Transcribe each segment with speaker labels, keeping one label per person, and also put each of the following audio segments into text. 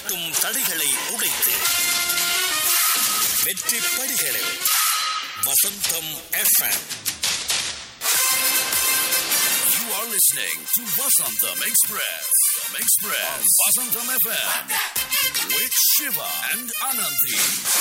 Speaker 1: காட்டும் தடைகளை உடைத்து வெற்றி படிகளில் Vasantham F M You are listening to Vasantham Express. Express. Vasantham FM. With Shiva and Ananthi.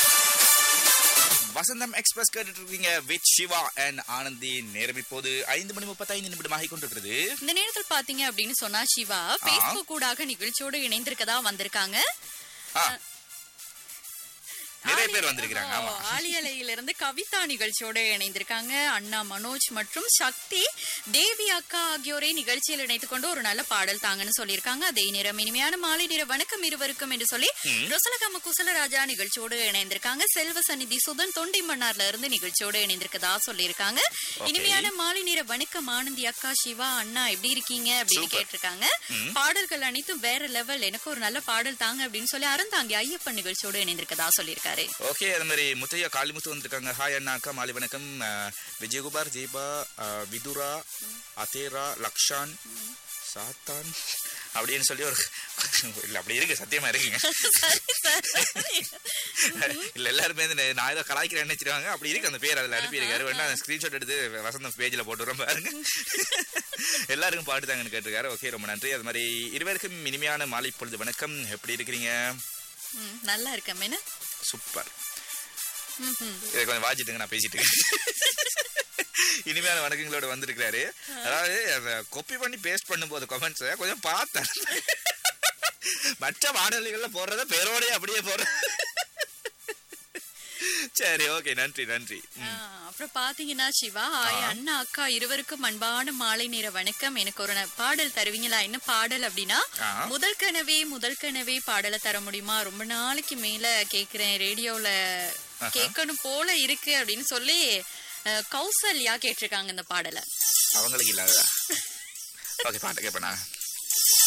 Speaker 2: Vasantham express கேட்டுட்டு இருக்கீங்க வித் சிவா அண்ட் ஆனந்தி நேரம் இப்போது ஐந்து மணி முப்பத்தைந்து நிமிடமாக கொண்டிருக்கிறது
Speaker 3: இந்த நேரத்தில் பாத்தீங்க அப்படின்னு சொன்னா சிவா பேஸ்புக் கூடாக நிகழ்ச்சியோடு இணைந்திருக்கதா வந்திருக்காங்க
Speaker 2: ஆ. நிறைய பேர் வந்திருக்கிறாங்க ஆமா
Speaker 3: ஆலியலையிலிருந்து கவிதா நிகழ்ச்சியோடு இணைந்திருக்காங்க அண்ணா மனோஜ் மற்றும் சக்தி தேவி அக்கா ஆகியோரை நிகழ்ச்சியில் இணைத்துக் கொண்டு ஒரு நல்ல பாடல் தாங்கன்னு சொல்லியிருக்காங்க அதே நேரம் இனிமையான மாலை நேர வணக்கம் இருவருக்கும் என்று சொல்லி ரொசலகம குசலராஜா நிகழ்ச்சியோடு இணைந்திருக்காங்க செல்வ சந்நிதி சுதன் தொண்டி மன்னார்ல இருந்து நிகழ்ச்சியோடு இணைந்திருக்கதா சொல்லியிருக்காங்க இனிமையான மாலை நேர வணக்கம் ஆனந்தி அக்கா சிவா அண்ணா எப்படி இருக்கீங்க அப்படின்னு
Speaker 2: Super.
Speaker 3: கேட்டிருக்காங்க பாடல்கள் அனைத்தும் வேற லெவல் எனக்கு ஒரு நல்ல பாடல் தாங்க அப்படின்னு சொல்லி அறந்தாங்கி ஐயப்பன் நிகழ்ச்சியோடு இணைந்திருக்கதா சொல்லியிருக்காரு
Speaker 2: ஓகே அது மாதிரி முத்தையா காளிமுத்து வந்திருக்காங்க ஹாய் அண்ணா அக்கா மாலை வணக்கம் அஹ், விஜயகுமார் தீபா அஹ், விதுரா அதேரா லக்ஷான் சாத்தான் அப்படின்னு சொல்லி ஒரு இல்ல அப்படி இருக்கு சத்தியமா இருக்குங்க இல்ல எல்லாருமே இந்த நான் ஏதோ கலாய்க்கிறேன் நினைச்சிருவாங்க அப்படி இருக்கு அந்த பேர் அதுல அனுப்பியிருக்காரு வேணா அந்த ஸ்கிரீன்ஷாட் எடுத்து வசந்தம் பேஜ்ல போட்டுறோம் பாருங்க எல்லாருக்கும் பாட்டு தாங்கன்னு கேட்டிருக்காரு ஓகே ரொம்ப நன்றி அது மாதிரி இருவருக்கும் இனிமையான மாலை பொழுது வணக்கம் எப்படி இருக்கிறீங்க
Speaker 3: ம், நல்லா இருக்கேன் என்ன
Speaker 2: சூப்பர் இதை கொஞ்சம் வாச்சிட்டுங்க நான் பேசிட்டு இருக்கேன் இனிமையான வணக்கங்களோட வந்திருக்கிறாரு அதாவது அந்த கொப்பி பண்ணி பேஸ்ட் பண்ணும்போது கமெண்ட்ஸ் கொஞ்சம் பார்த்தேன் மற்ற வானொலிகள்ல போடுறத பேரோடய அப்படியே போடுற சரி ஓகே நன்றி நன்றி
Speaker 3: ஆ, அப்புறம் பாத்தீங்கன்னா சிவா ஹாய் அண்ணா அக்கா இருவருக்கும் அன்பான மாலை நேர வணக்கம் எனக்கு ஒரு ந- பாடல் தருவீங்களா என்ன பாடல் அப்படின்னா
Speaker 2: ஆ.
Speaker 3: முதல் கனவே முதல் கனவே பாடலை தர முடியுமா ரொம்ப நாளைக்கு மேல கேக்குறேன் ரேடியோல கேட்கணும் போல இருக்கு அப்படின்னு சொல்லி அஹ், கௌசல்யா கேட்டிருக்காங்க இந்த பாடலை
Speaker 2: அவங்களுக்கு இல்லாததா ஓகே பாட்டு கேட்பேன் நான்